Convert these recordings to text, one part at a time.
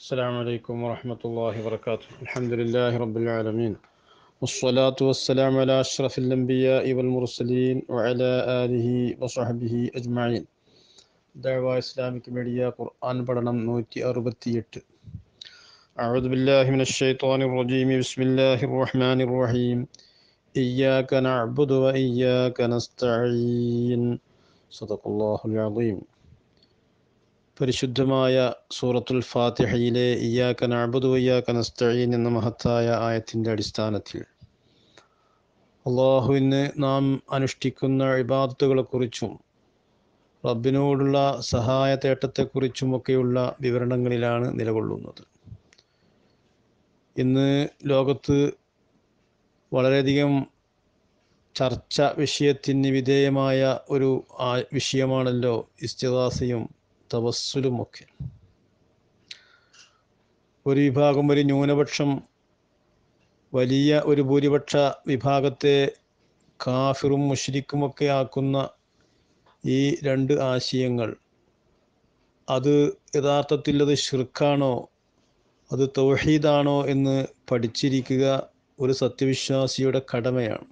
السلام عليكم ورحمة الله وبركاته الحمد لله رب العالمين والصلاة والسلام على أشرف الأنبياء والمرسلين وعلى آله وصحبه أجمعين دعوة إسلامك ميديا قرآن بدنم نوتي أربتيت أعوذ بالله من الشيطان الرجيم بسم الله الرحمن الرحيم إياك نعبد وإياك نستعين صدق الله العظيم പരിശുദ്ധമായ സൂറത്തുൽ ഫാത്തിഹയിലെ ഇയാക്ക നഅബുദു വയ്യാക്ക നസ്തഈൻ എന്ന മഹത്തായ ആയത്തിൻ്റെ അടിസ്ഥാനത്തിൽ അള്ളാഹുവിന് നാം അനുഷ്ഠിക്കുന്ന ഇബാദത്തുകളെക്കുറിച്ചും റബ്ബിനോടുള്ള സഹായ തേട്ടത്തെക്കുറിച്ചുമൊക്കെയുള്ള വിവരണങ്ങളിലാണ് നിലകൊള്ളുന്നത് ഇന്ന് ലോകത്ത് വളരെയധികം ചർച്ച വിഷയത്തിന് വിധേയമായ ഒരു ആ- വിഷയമാണല്ലോ ഇസ്തിഹാസയും തവസ്സുലുമൊക്കെ ഒരു വിഭാഗം ഒരു ന്യൂനപക്ഷം വലിയ ഒരു ഭൂരിപക്ഷ വിഭാഗത്തെ കാഫിറും മുഷ്രിക്കുമൊക്കെ ആക്കുന്ന ഈ രണ്ട് ആശയങ്ങൾ അത് യഥാർത്ഥത്തിൽ അത് ഷിർക്കാണോ അത് തൗഹീദാണോ എന്ന് പഠിച്ചിരിക്കുക ഒരു സത്യവിശ്വാസിയുടെ കടമയാണ്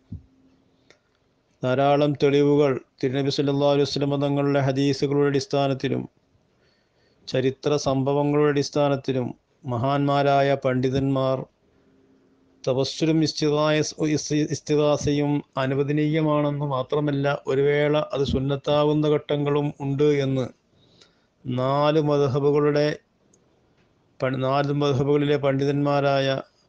ധാരാളം തെളിവുകൾ തിരുനബി സല്ലല്ലാഹു അലൈഹി വസല്ലം തങ്ങളുടെ ഹദീസുകളുടെ അടിസ്ഥാനത്തിലും ചരിത്ര സംഭവങ്ങളുടെ അടിസ്ഥാനത്തിലും മഹാന്മാരായ പണ്ഡിതന്മാർ തപസ്സുലും ഇസ്തിഹായ ഇസ്തിഹാസയും അനുവദനീയമാണെന്ന് മാത്രമല്ല ഒരു വേള അത് സുന്നത്താവുന്ന ഘട്ടങ്ങളും ഉണ്ട് എന്ന് നാല് മധബുകളുടെ നാല് മധബുകളിലെ പണ്ഡിതന്മാരായ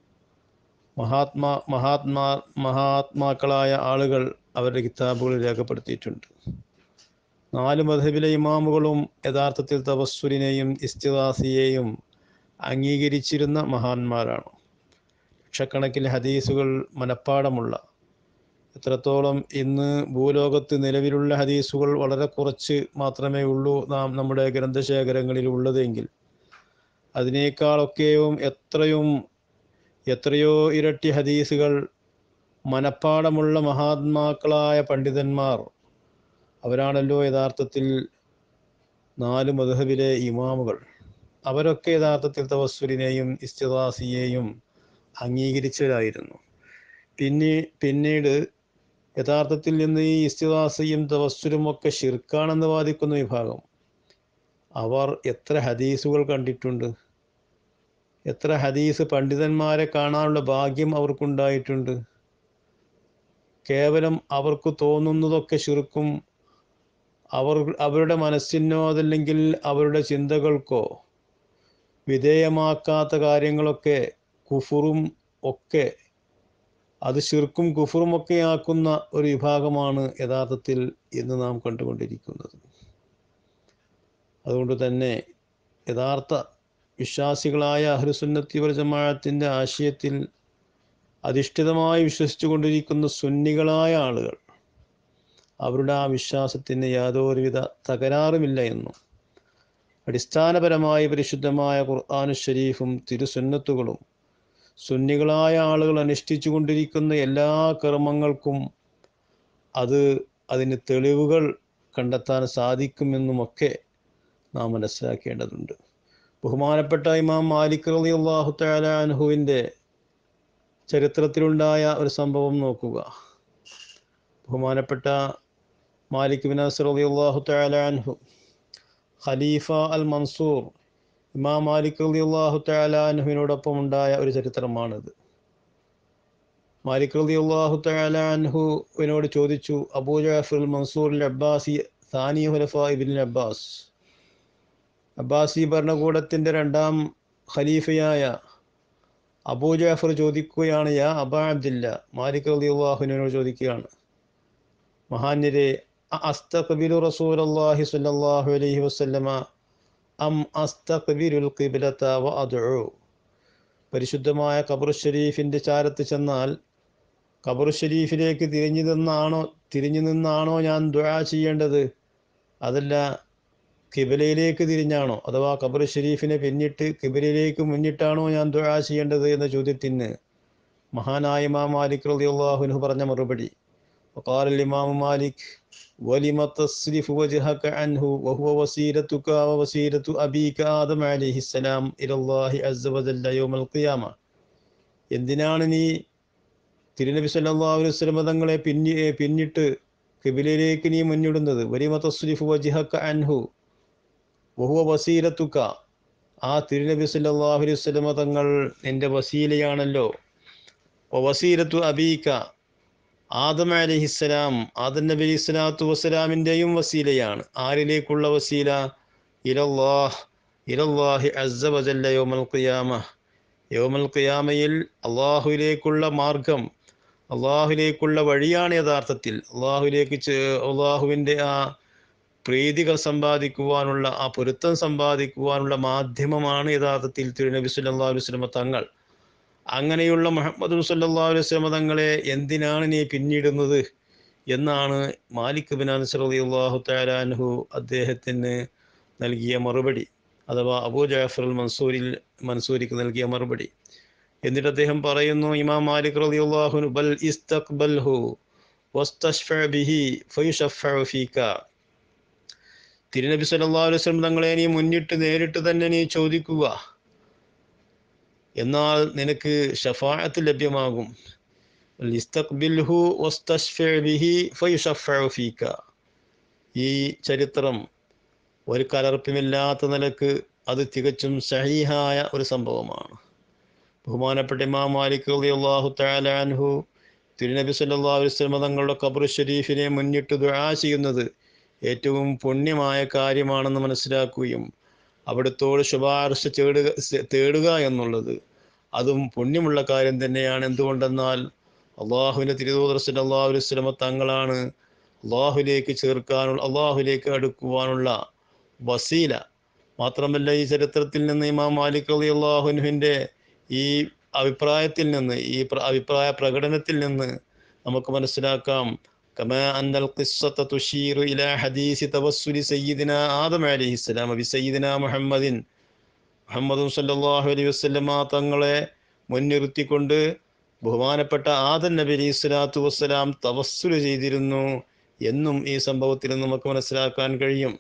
മഹാത്മാ മഹാത്മാ മഹാത്മാക്കളായ ആളുകൾ അവരുടെ കിതാബുകളിൽ രേഖപ്പെടുത്തിയിട്ടുണ്ട് നാല് മധബിലെ ഇമാമുകളും യഥാർത്ഥത്തിൽ തപസ്സുരിനെയും ഇസ്തിദാസിയെയും അംഗീകരിച്ചിരുന്ന മഹാന്മാരാണ് ലക്ഷക്കണക്കിന് ഹദീസുകൾ മനഃപ്പാടമുള്ള എത്രത്തോളം ഇന്ന് ഭൂലോകത്ത് നിലവിലുള്ള ഹദീസുകൾ വളരെ കുറച്ച് മാത്രമേ ഉള്ളൂ നാം നമ്മുടെ ഗ്രന്ഥശേഖരങ്ങളിൽ ഉള്ളതെങ്കിൽ അതിനേക്കാളൊക്കെയും എത്രയും എത്രയോ ഇരട്ടി ഹദീസുകൾ മനഃപ്പാടമുള്ള മഹാത്മാക്കളായ പണ്ഡിതന്മാർ അവരാണല്ലോ യഥാർത്ഥത്തിൽ നാല് മധുഹബിലെ ഇമാമുകൾ അവരൊക്കെ യഥാർത്ഥത്തിൽ തവസ്സുലിനെയും ഇസ്തിദാസിയെയും അംഗീകരിച്ചവരായിരുന്നു പിന്നെ പിന്നീട് യഥാർത്ഥത്തിൽ നിന്ന് ഈ ഇസ്തിദാസിയും തവസ്സുലും ഒക്കെ ഷിർക്കാണെന്ന് വാദിക്കുന്ന വിഭാഗം അവർ എത്ര ഹദീസുകൾ കണ്ടിട്ടുണ്ട് എത്ര ഹദീസ് പണ്ഡിതന്മാരെ കാണാനുള്ള ഭാഗ്യം അവർക്കുണ്ടായിട്ടുണ്ട് കേവലം അവർക്ക് തോന്നുന്നതൊക്കെ ശിർക്കും അവർ അവരുടെ മനസ്സിനോ അതല്ലെങ്കിൽ അവരുടെ ചിന്തകൾക്കോ വിധേയമാക്കാത്ത കാര്യങ്ങളൊക്കെ കുഫുറും ഒക്കെ അത് ശിർക്കും കുഫുറും ഒക്കെ ആക്കുന്ന ഒരു വിഭാഗമാണ് യഥാർത്ഥത്തിൽ ഇന്ന് നാം കണ്ടുകൊണ്ടിരിക്കുന്നത് അതുകൊണ്ട് തന്നെ യഥാർത്ഥ വിശ്വാസികളായ അഹ്ലുസുന്നത്തി വൽ ജമാഅത്തിൻ്റെ ആശയത്തിൽ അധിഷ്ഠിതമായി വിശ്വസിച്ചു കൊണ്ടിരിക്കുന്ന സുന്നികളായ ആളുകൾ അവരുടെ ആ വിശ്വാസത്തിന് യാതൊരുവിധ തകരാറുമില്ല എന്നും അടിസ്ഥാനപരമായി പരിശുദ്ധമായ ഖുർആാനു ഷരീഫും തിരുസുന്നത്തുകളും സുന്നികളായ ആളുകൾ അനുഷ്ഠിച്ചു കൊണ്ടിരിക്കുന്ന എല്ലാ കർമ്മങ്ങൾക്കും അത് അതിന് തെളിവുകൾ കണ്ടെത്താൻ സാധിക്കുമെന്നുമൊക്കെ നാം മനസ്സിലാക്കേണ്ടതുണ്ട് ബഹുമാനപ്പെട്ട ഇമാം മാലിക് റളി അള്ളാഹു തലാൻഹുവിൻ്റെ ചരിത്രത്തിലുണ്ടായ ഒരു സംഭവം നോക്കുക ബഹുമാനപ്പെട്ട മാലിക് ബിൻ അസർ റളി അള്ളാഹു തലാൻഹു ഖലീഫ അൽ മൻസൂർ ഇമാം മാലിക് റളി അള്ളാഹു തലാൻഹുവിനോടൊപ്പം ഉണ്ടായ ഒരു ചരിത്രമാണിത് മാലിക് റളി അള്ളാഹു തലാൻഹുവിനോട് ചോദിച്ചു അബൂ ജാഫർ മൻസൂർ അബ്ബാസി സാനി ഹുലഫ ഇബിൻ അബ്ബാസ് അബ്ബാസി ഭരണകൂടത്തിൻ്റെ രണ്ടാം ഖലീഫയായ അബൂ ജാഫർ ചോദിക്കുകയാണ് യാ അബാ അബ്ദില്ല മാലിക് റളിയല്ലാഹുവിനോട് ചോദിക്കുകയാണ് മഹാന്യരെ അസ്തഖ്ബിലു റസൂലല്ലാഹി സ്വല്ലല്ലാഹു അലൈഹി വസല്ലമ അം അസ്തഖ്ബിലുൽ ഖിബ്ലത വ അദ്ഉ പരിശുദ്ധമായ ഖബർ ഷരീഫിൻ്റെ ചാരത്ത് ചെന്നാൽ ഖബർ ഷരീഫിലേക്ക് തിരിഞ്ഞു നിന്നാണോ തിരിഞ്ഞു നിന്നാണോ ഞാൻ ദുആ ചെയ്യേണ്ടത് അതല്ല കിബിലയിലേക്ക് തിരിഞ്ഞാണോ അഥവാ ഖബർ ഷരീഫിനെ പിന്നിട്ട് കിബിലയിലേക്ക് മുന്നിട്ടാണോ ഞാൻ ദുആ ചെയ്യേണ്ടത് എന്ന ചോദ്യത്തിന് മഹാനായ ഇമാം മാലിക് റളിയല്ലാഹുവിനു പറഞ്ഞ മറുപടി وقال الإمام مالك ولم تصرف وجهك عنه وهو وسيلتك ووسيلة أبيك آدم عليه السلام إلى الله عز وجل يوم القيامة എന്തിനാണ് നീ തിരുനബി സല്ലല്ലാഹു അലൈഹി വസല്ലം തങ്ങളെ പിന്നി പിന്നിട്ട് കിബിലയിലേക്ക് നീ മുന്നിടുന്നത് വലിമ തസ്രിഫ് വജിഹക്ക അൻഹു വഹുവ വസീലത്തുക്ക ആ തിരുനബി സല്ലല്ലാഹു അലൈഹി വസല്ലം തങ്ങൾ നിന്റെ വസീലയാണല്ലോ വസീലത്തു അബീക്ക ആദം അലഹിസ്സലാം ആദം നബി അലൈഹി സ്വലാത്തു വസ്സലാമിൻ്റെയും വസീലയാണ് ആരിലേക്കുള്ള വസീല ഇലല്ലാഹ് ഇലല്ലാഹി അസ്സ വജല്ല യോമൽ ഖിയാമ യോമൽ ഖിയാമയിൽ അള്ളാഹുവിലേക്കുള്ള മാർഗം അള്ളാഹുലേക്കുള്ള വഴിയാണ് യഥാർത്ഥത്തിൽ അള്ളാഹുലേക്ക് അള്ളാഹുവിൻ്റെ ആ പ്രീതികൾ സമ്പാദിക്കുവാനുള്ള ആ പൊരുത്തം സമ്പാദിക്കുവാനുള്ള മാധ്യമമാണ് യഥാർത്ഥത്തിൽ തിരുനബി സല്ലല്ലാഹു അലൈഹി വസല്ലം തങ്ങൾ അങ്ങനെയുള്ള മുഹമ്മദ് സല്ലല്ലാഹു അലൈഹി വസല്ലം തങ്ങളെ എന്തിനാണ് നീ പിന്നിടുന്നത് എന്നാണ് മാലിക് ബിൻ അൻസർ റളിയല്ലാഹു തആല അൻഹു അദ്ദേഹത്തിന് നൽകിയ മറുപടി അഥവാ അബൂ ജാഫർ അൽ മൻസൂരിൽ മൻസൂരിക്ക് നൽകിയ മറുപടി എന്നിട്ട് അദ്ദേഹം പറയുന്നു ഇമാം മാലിക് റളിയല്ലാഹു അൻഹു ബൽ ഇസ്തഖ്ബൽഹു വസ്തശ്ഫഅ ബിഹി ഫയുശഫഅ ഫീക തിരുനബി സല്ലല്ലാഹു അലൈഹി വസല്ലം തങ്ങളെ നീ മുന്നിട്ട് നേരിട്ട് തന്നെ നീ ചോദിക്കുക എന്നാൽ നിനക്ക് ഷഫാഅത്ത് ലഭ്യമാകും ഇസ്തഖ്ബിൽഹു വസ്തശ്ഫഅ ബിഹി ഫയുശഫഅ ഫീക ഈ ചരിത്രം ഒരു കലർപ്പുമില്ലാത്ത നിലക്ക് അത് തികച്ചും സഹീഹായ ഒരു സംഭവമാണ് ബഹുമാനപ്പെട്ട ഇമാം മാലിക് റളിയല്ലാഹു തആല അൻഹു തിരുനബി സല്ലല്ലാഹു അലൈഹി വസല്ലം തങ്ങളുടെ ഖബർ ഷരീഫിനെ മുന്നിട്ട് ദുആ ചെയ്യുന്നത് ഏറ്റവും പുണ്യമായ കാര്യമാണെന്ന് മനസ്സിലാക്കുകയും അവിടുത്തോട് ശുപാർശ തേടുക തേടുക എന്നുള്ളത് അതും പുണ്യമുള്ള കാര്യം തന്നെയാണ് എന്തുകൊണ്ടെന്നാൽ അള്ളാഹുവിൻ്റെ തിരുതൂതർ സല്ലല്ലാഹു അലൈഹി വസല്ലം തങ്ങളാണ് അള്ളാഹുലേക്ക് ചേർക്കാനുള്ള അള്ളാഹുലേക്ക് അടുക്കുവാനുള്ള വസീല മാത്രമല്ല ഈ ചരിത്രത്തിൽ നിന്ന് ഇമാം മാലിക് അലി അള്ളാഹുനുവിൻ്റെ ഈ അഭിപ്രായത്തിൽ നിന്ന് ഈ അഭിപ്രായ പ്രകടനത്തിൽ നിന്ന് നമുക്ക് മനസ്സിലാക്കാം كما أن القصة تشير إلى حديث توسل سيدنا آدم عليه السلام بسيدنا محمد മുഹമ്മദ് സല്ലല്ലാഹു അലൈഹി വസല്ലമ തങ്ങളെ മുൻനിർത്തിക്കൊണ്ട് ബഹുമാനപ്പെട്ട ആദൻ നബി അലൈഹി സ്വലാത്തു വസ്സലാം തവസ്സുല് ചെയ്തിരുന്നു എന്നും ഈ സംഭവത്തിൽ നമുക്ക് മനസ്സിലാക്കാൻ കഴിയും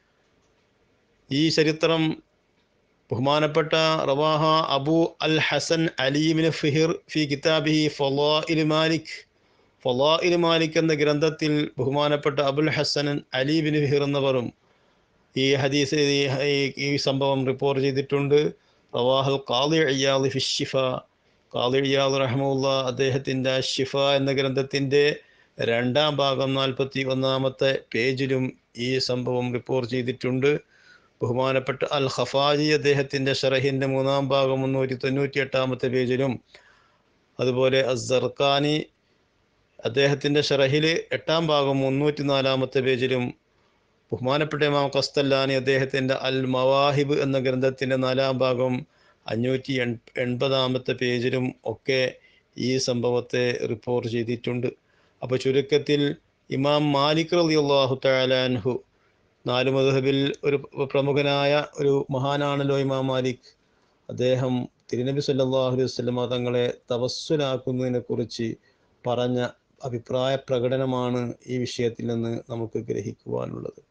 ഈ ചരിത്രം ബഹുമാനപ്പെട്ട റവാഹ അബു അൽ ഹസൻ അലീമിൻ ഫിഹിർ ഫി കിതാബിഹി ഫലാഇൽ മാലിക് ഫലാഇൽ മാലിക് എന്ന ഗ്രന്ഥത്തിൽ ബഹുമാനപ്പെട്ട Abul Hasan Ali bin Fihr എന്നവരും ഈ ഹദീസ് ഈ സംഭവം റിപ്പോർട്ട് ചെയ്തിട്ടുണ്ട് റവാഹുൽ ഖാദി അയ്യാദ് ഫി ഷിഫ ഖാദി അയ്യാദ് റഹ്മുല്ല അദ്ദേഹത്തിൻ്റെ ഷിഫ എന്ന ഗ്രന്ഥത്തിൻ്റെ രണ്ടാം ഭാഗം നാൽപ്പത്തി ഒന്നാമത്തെ പേജിലും ഈ സംഭവം റിപ്പോർട്ട് ചെയ്തിട്ടുണ്ട് ബഹുമാനപ്പെട്ട അൽ ഖഫാജി അദ്ദേഹത്തിൻ്റെ ഷറഹിൻ്റെ മൂന്നാം ഭാഗം മുന്നൂറ്റി തൊണ്ണൂറ്റി എട്ടാമത്തെ പേജിലും അതുപോലെ അസർഖാനി അദ്ദേഹത്തിൻ്റെ ഷറഹിൽ എട്ടാം ഭാഗം മുന്നൂറ്റി നാലാമത്തെ പേജിലും ബഹുമാനപ്പെട്ട ഇമാം ഖസ്തല്ലാനി അദ്ദേഹത്തിൻ്റെ അൽ മവാഹിബ് എന്ന ഗ്രന്ഥത്തിൻ്റെ നാലാം ഭാഗം അഞ്ഞൂറ്റി എൺ എൺപതാമത്തെ പേജിലും ഒക്കെ ഈ സംഭവത്തെ റിപ്പോർട്ട് ചെയ്തിട്ടുണ്ട് അപ്പോൾ ചുരുക്കത്തിൽ ഇമാം മാലിക് റലി അള്ളാഹു തലാൻഹു നാല് മധുഹബിൽ ഒരു പ്രമുഖനായ ഒരു മഹാനാണല്ലോ ഇമാം മാലിക് അദ്ദേഹം തിരുനബി സല്ലല്ലാഹു അലൈഹി വസല്ലമ തങ്ങളെ തവസ്സുലാക്കുന്നതിനെ കുറിച്ച് പറഞ്ഞ അഭിപ്രായ പ്രകടനമാണ് ഈ വിഷയത്തിൽ നിന്ന് നമുക്ക് ഗ്രഹിക്കുവാനുള്ളത്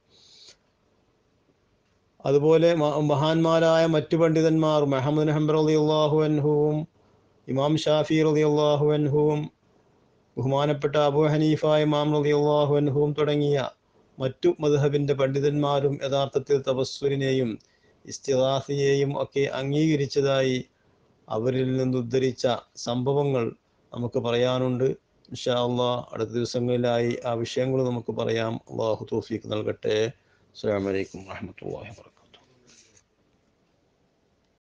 അതുപോലെ മഹാന്മാരായ മറ്റു പണ്ഡിതന്മാർ മെഹമ്മദ് ഹംബർ അലി അള്ളാഹു അൻഹുവും ഇമാം ഷാഫി റലി അള്ളാഹു അൻഹുവും ബഹുമാനപ്പെട്ട അബു ഹനീഫ ഇമാം റലി അള്ളാഹു അൻഹുവും തുടങ്ങിയ മറ്റു മദ്ഹബിൻ്റെ പണ്ഡിതന്മാരും യഥാർത്ഥത്തിൽ തപസ്സുരിനെയും ഇസ്തിഹാസിയെയും ഒക്കെ അംഗീകരിച്ചതായി അവരിൽ നിന്ന് ഉദ്ധരിച്ച സംഭവങ്ങൾ നമുക്ക് പറയാനുണ്ട് ഇൻഷാ അള്ളാഹ് അടുത്ത ദിവസങ്ങളിലായി ആ വിഷയങ്ങൾ നമുക്ക് പറയാം അള്ളാഹു തോഫീക്ക് നൽകട്ടെ അസ്സാം വലൈക്കും വാഹമത്തല്ലാ വാ